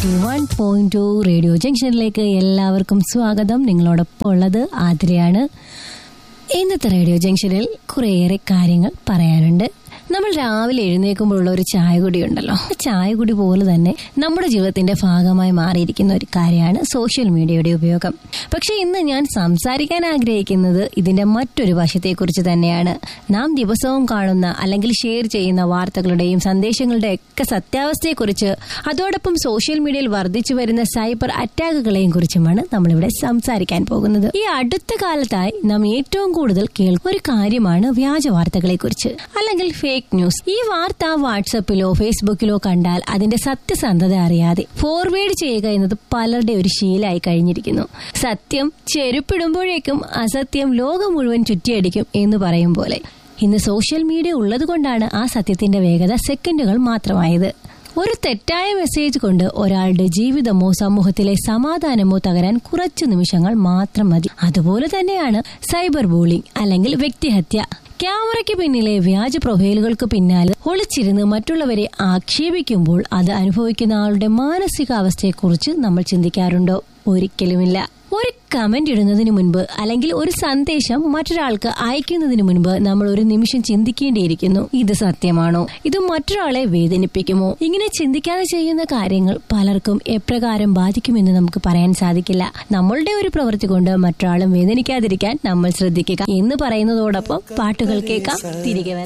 ninety one point two radio ജംഗ്ഷനിലേക്ക് എല്ലാവർക്കും സ്വാഗതം നിങ്ങളോടൊപ്പം ഉള്ളത് ആതിരയാണ് ഇന്നത്തെ റേഡിയോ ജംഗ്ഷനിൽ കുറേയേറെ കാര്യങ്ങൾ പറയാനുണ്ട് നമ്മൾ രാവിലെ എഴുന്നേൽക്കുമ്പോഴുള്ള ഒരു ചായ കുടി ഉണ്ടല്ലോ ആ ചായ കുടി പോലെ തന്നെ നമ്മുടെ ജീവിതത്തിന്റെ ഭാഗമായി മാറിയിരിക്കുന്ന ഒരു കാര്യമാണ് സോഷ്യൽ മീഡിയയുടെ ഉപയോഗം പക്ഷെ ഇന്ന് ഞാൻ സംസാരിക്കാൻ ആഗ്രഹിക്കുന്നത് ഇതിന്റെ മറ്റൊരു വശത്തെക്കുറിച്ച് തന്നെയാണ് നാം ദിവസവും കാണുന്ന അല്ലെങ്കിൽ ഷെയർ ചെയ്യുന്ന വാർത്തകളുടെയും സന്ദേശങ്ങളുടെയും ഒക്കെ സത്യാവസ്ഥയെക്കുറിച്ച് അതോടൊപ്പം സോഷ്യൽ മീഡിയയിൽ വർദ്ധിച്ചു വരുന്ന സൈബർ അറ്റാക്കുകളെയും കുറിച്ചുമാണ് നമ്മളിവിടെ സംസാരിക്കാൻ പോകുന്നത് ഈ അടുത്ത കാലത്തായി നാം ഏറ്റവും കൂടുതൽ കേൾക്കുന്ന ഒരു കാര്യമാണ് വ്യാജ വാർത്തകളെ കുറിച്ച് അല്ലെങ്കിൽ ഫേക്ക് ന്യൂസ് ഈ വാർത്ത വാട്സപ്പിലോ ഫേസ്ബുക്കിലോ കണ്ടാൽ അതിന്റെ സത്യസന്ധത അറിയാതെ ഫോർവേഡ് ചെയ്യുക എന്നത് പലരുടെ ഒരു ശീലമായി കഴിഞ്ഞിരിക്കുന്നു സത്യം ചെരുപ്പിടുമ്പോഴേക്കും അസത്യം ലോകം മുഴുവൻ ചുറ്റിയടിക്കും എന്ന് പറയും പോലെ ഇന്ന് സോഷ്യൽ മീഡിയ ഉള്ളതുകൊണ്ടാണ് ആ സത്യത്തിന്റെ വേഗത സെക്കൻഡുകൾ മാത്രമായത് ഒരു തെറ്റായ മെസ്സേജ് കൊണ്ട് ഒരാളുടെ ജീവിതമോ സമൂഹത്തിലെ സമാധാനമോ തകരാൻ കുറച്ചു നിമിഷങ്ങൾ മാത്രം മതി അതുപോലെ തന്നെയാണ് സൈബർ ബൂളിംഗ് അല്ലെങ്കിൽ വ്യക്തിഹത്യ ക്യാമറയ്ക്ക് പിന്നിലെ വ്യാജ പ്രൊഫൈലുകൾക്ക് പിന്നാലെ ഒളിച്ചിരുന്ന് മറ്റുള്ളവരെ ആക്ഷേപിക്കുമ്പോൾ അത് അനുഭവിക്കുന്ന ആളുടെ മാനസികാവസ്ഥയെക്കുറിച്ച് നമ്മൾ ചിന്തിക്കാറുണ്ടോ ഒരിക്കലുമില്ല ഒരു കമന്റ് ഇടുന്നതിന് മുൻപ് അല്ലെങ്കിൽ ഒരു സന്ദേശം മറ്റൊരാൾക്ക് അയക്കുന്നതിന് മുൻപ് നമ്മൾ ഒരു നിമിഷം ചിന്തിക്കേണ്ടിയിരിക്കുന്നു ഇത് സത്യമാണോ ഇത് മറ്റൊരാളെ വേദനിപ്പിക്കുമോ ഇങ്ങനെ ചിന്തിക്കാതെ ചെയ്യുന്ന കാര്യങ്ങൾ പലർക്കും എപ്രകാരം ബാധിക്കുമെന്ന് നമുക്ക് പറയാൻ സാധിക്കില്ല നമ്മളുടെ ഒരു പ്രവൃത്തി കൊണ്ട് മറ്റൊരാളും വേദനിക്കാതിരിക്കാൻ നമ്മൾ ശ്രദ്ധിക്കുക എന്ന് പറയുന്നതോടൊപ്പം പാട്ടുകൾ കേൾക്കാം തിരികെ വരാം